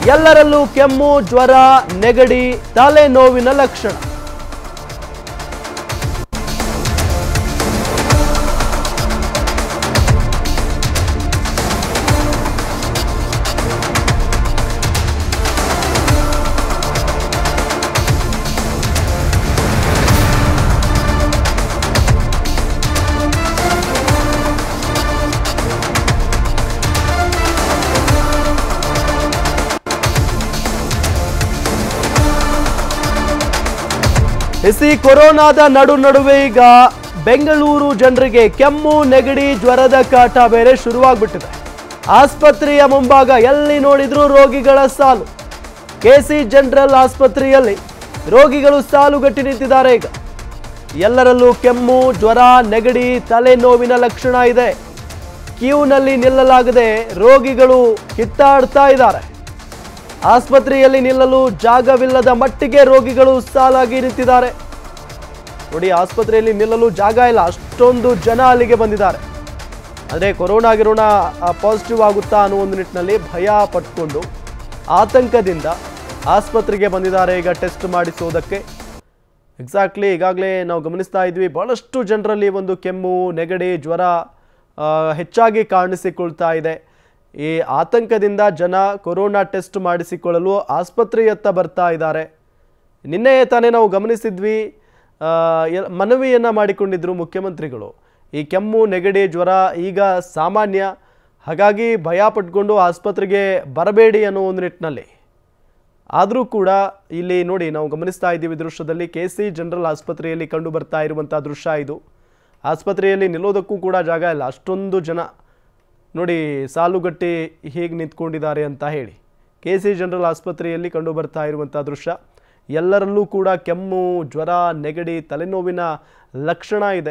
ಎಲ್ಲರಲ್ಲೂ ಕೆಮ್ಮು ಜ್ವರ ನೆಗಡಿ ತಲೆನೋವಿನ ಲಕ್ಷಣ ಇಸಿ ಕೊರೋನಾದ ನಡು ನಡುವೆ ಈಗ ಬೆಂಗಳೂರು ಜನರಿಗೆ ಕೆಮ್ಮು ನೆಗಡಿ ಜ್ವರದ ಕಾಟ ಬೇರೆ ಶುರುವಾಗ್ಬಿಟ್ಟಿದೆ ಆಸ್ಪತ್ರೆಯ ಮುಂಭಾಗ ಎಲ್ಲಿ ನೋಡಿದ್ರೂ ರೋಗಿಗಳ ಸಾಲು ಕೆಸಿ ಜನರಲ್ ಆಸ್ಪತ್ರೆಯಲ್ಲಿ ರೋಗಿಗಳು ಸಾಲುಗಟ್ಟಿ ನಿಂತಿದ್ದಾರೆ ಈಗ ಎಲ್ಲರಲ್ಲೂ ಕೆಮ್ಮು ಜ್ವರ ನೆಗಡಿ ತಲೆನೋವಿನ ಲಕ್ಷಣ ಇದೆ ಕ್ಯೂನಲ್ಲಿ ನಿಲ್ಲಲಾಗದೆ ರೋಗಿಗಳು ಕಿತ್ತಾಡ್ತಾ ಇದ್ದಾರೆ ಆಸ್ಪತ್ರೆಯಲ್ಲಿ ನಿಲ್ಲಲು ಜಾಗವಿಲ್ಲದ ಮಟ್ಟಿಗೆ ರೋಗಿಗಳು ಸಾಲಾಗಿ ನಿಂತಿದ್ದಾರೆ ನೋಡಿ ಆಸ್ಪತ್ರೆಯಲ್ಲಿ ನಿಲ್ಲಲು ಜಾಗ ಇಲ್ಲ ಅಷ್ಟೊಂದು ಜನ ಅಲ್ಲಿಗೆ ಬಂದಿದ್ದಾರೆ ಅಂದರೆ ಕೊರೋನಾ ಗಿರೋಣ ಪಾಸಿಟಿವ್ ಆಗುತ್ತಾ ಅನ್ನೋ ಒಂದು ನಿಟ್ಟಿನಲ್ಲಿ ಭಯ ಪಟ್ಕೊಂಡು ಆತಂಕದಿಂದ ಆಸ್ಪತ್ರೆಗೆ ಬಂದಿದ್ದಾರೆ ಈಗ ಟೆಸ್ಟ್ ಮಾಡಿಸೋದಕ್ಕೆ ಎಕ್ಸಾಕ್ಟ್ಲಿ ಈಗಾಗಲೇ ನಾವು ಗಮನಿಸ್ತಾ ಇದ್ವಿ ಬಹಳಷ್ಟು ಜನರಲ್ಲಿ ಒಂದು ಕೆಮ್ಮು ನೆಗಡಿ ಜ್ವರ ಆ, ಹೆಚ್ಚಾಗಿ ಕಾಣಿಸಿಕೊಳ್ತಾ ಇದೆ ಈ ಆತಂಕದಿಂದ ಜನ ಕೊರೋನಾ ಟೆಸ್ಟ್ ಮಾಡಿಸಿಕೊಳ್ಳಲು ಆಸ್ಪತ್ರೆಯತ್ತ ಬರ್ತಾ ಇದ್ದಾರೆ ನಿನ್ನೆ ತಾನೇ ನಾವು ಗಮನಿಸಿದ್ವಿ ಆ, ಎ- ಮನವಿಯನ್ನ ಮಾಡಿಕೊಂಡಿದ್ರು ಮುಖ್ಯಮಂತ್ರಿಗಳು ಈ ಕೆಮ್ಮು ನೆಗಡಿ ಜ್ವರ ಈಗ ಸಾಮಾನ್ಯ ಹಾಗಾಗಿ ಭಯ ಪಟ್ಕೊಂಡು ಆಸ್ಪತ್ರೆಗೆ ಬರಬೇಡಿ ಅನ್ನೋ ಒಂದು ನಿಟ್ಟಿನಲ್ಲಿ ಆದರೂ ಕೂಡ ಇಲ್ಲಿ ನೋಡಿ ನಾವು ಗಮನಿಸ್ತಾ ಇದ್ದೀವಿ ದೃಶ್ಯದಲ್ಲಿ ಕೆ ಸಿ ಜನರಲ್ ಆಸ್ಪತ್ರೆಯಲ್ಲಿ ಕಂಡು ಬರ್ತಾ ಇರುವಂಥ ದೃಶ್ಯ ಇದು ಆಸ್ಪತ್ರೆಯಲ್ಲಿ ನಿಲ್ಲೋದಕ್ಕೂ ಕೂಡ ಜಾಗ ಇಲ್ಲ ಅಷ್ಟೊಂದು ಜನ ನೋಡಿ ಸಾಲುಗಟ್ಟಿ ಹೇಗೆ ನಿಂತ್ಕೊಂಡಿದ್ದಾರೆ ಅಂತ ಹೇಳಿ ಕೆ ಸಿ ಜನರಲ್ ಆಸ್ಪತ್ರೆಯಲ್ಲಿ ಕಂಡು ಬರ್ತಾ ಇರುವಂಥ ದೃಶ್ಯ ಎಲ್ಲರಲ್ಲೂ ಕೂಡ ಕೆಮ್ಮು ಜ್ವರ ನೆಗಡಿ ತಲೆನೋವಿನ ಲಕ್ಷಣ ಇದೆ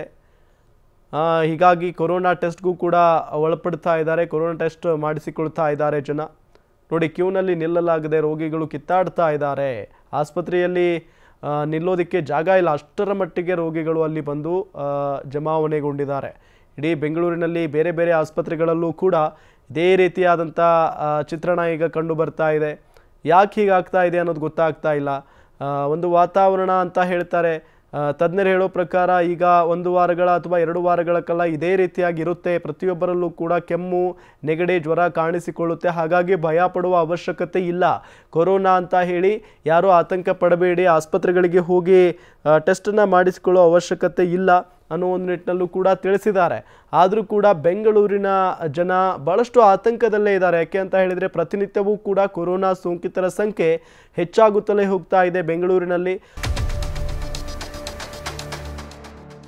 ಆ, ಹೀಗಾಗಿ ಕೊರೋನಾ ಟೆಸ್ಟ್ಗೂ ಕೂಡ ಒಳಪಡ್ತಾ ಇದ್ದಾರೆ ಕೊರೋನಾ ಟೆಸ್ಟ್ ಮಾಡಿಸಿಕೊಳ್ತಾ ಇದ್ದಾರೆ ಜನ ನೋಡಿ ಕ್ಯೂನಲ್ಲಿ ನಿಲ್ಲಲಾಗದೆ ರೋಗಿಗಳು ಕಿತ್ತಾಡ್ತಾ ಇದ್ದಾರೆ ಆಸ್ಪತ್ರೆಯಲ್ಲಿ ಆ, ನಿಲ್ಲೋದಕ್ಕೆ ಜಾಗ ಇಲ್ಲ ಅಷ್ಟರ ಮಟ್ಟಿಗೆ ರೋಗಿಗಳು ಅಲ್ಲಿ ಬಂದು ಆ, ಜಮಾವಣೆಗೊಂಡಿದ್ದಾರೆ ಇಡೀ ಬೆಂಗಳೂರಿನಲ್ಲಿ ಬೇರೆ ಬೇರೆ ಆಸ್ಪತ್ರೆಗಳಲ್ಲೂ ಕೂಡ ಇದೇ ರೀತಿಯಾದಂಥ ಆ, ಚಿತ್ರಣ ಈಗ ಕಂಡು ಬರ್ತಾ ಇದೆ ಯಾಕೆ ಹೀಗಾಗ್ತಾ ಇದೆ ಅನ್ನೋದು ಗೊತ್ತಾಗ್ತಾ ಇಲ್ಲ ಆ, ಒಂದು ವಾತಾವರಣ ಅಂತ ಹೇಳ್ತಾರೆ ಆ, ತಜ್ಞರು ಹೇಳೋ ಪ್ರಕಾರ ಈಗ ಒಂದು ವಾರಗಳ ಅಥವಾ ಎರಡು ವಾರಗಳ ಕಾಲ ಇದೇ ರೀತಿಯಾಗಿ ಇರುತ್ತೆ ಪ್ರತಿಯೊಬ್ಬರಲ್ಲೂ ಕೂಡ ಕೆಮ್ಮು ನೆಗಡಿ ಜ್ವರ ಕಾಣಿಸಿಕೊಳ್ಳುತ್ತೆ ಹಾಗಾಗಿ ಭಯ ಪಡುವ ಅವಶ್ಯಕತೆ ಇಲ್ಲ ಕೊರೋನಾ ಅಂತ ಹೇಳಿ ಯಾರೂ ಆತಂಕ ಪಡಬೇಡಿ ಆಸ್ಪತ್ರೆಗಳಿಗೆ ಹೋಗಿ ಟೆಸ್ಟನ್ನು ಮಾಡಿಸಿಕೊಳ್ಳೋ ಅವಶ್ಯಕತೆ ಇಲ್ಲ ಅನ್ನೋ ಒಂದು ನಿಟ್ಟಿನಲ್ಲೂ ಕೂಡ ತಿಳಿಸಿದ್ದಾರೆ ಆದರೂ ಕೂಡ ಬೆಂಗಳೂರಿನ ಜನ ಬಹಳಷ್ಟು ಆತಂಕದಲ್ಲೇ ಇದ್ದಾರೆ ಯಾಕೆ ಅಂತ ಹೇಳಿದರೆ ಪ್ರತಿನಿತ್ಯವೂ ಕೂಡ ಕೊರೋನಾ ಸೋಂಕಿತರ ಸಂಖ್ಯೆ ಹೆಚ್ಚಾಗುತ್ತಲೇ ಹೋಗ್ತಾ ಇದೆ ಬೆಂಗಳೂರಿನಲ್ಲಿ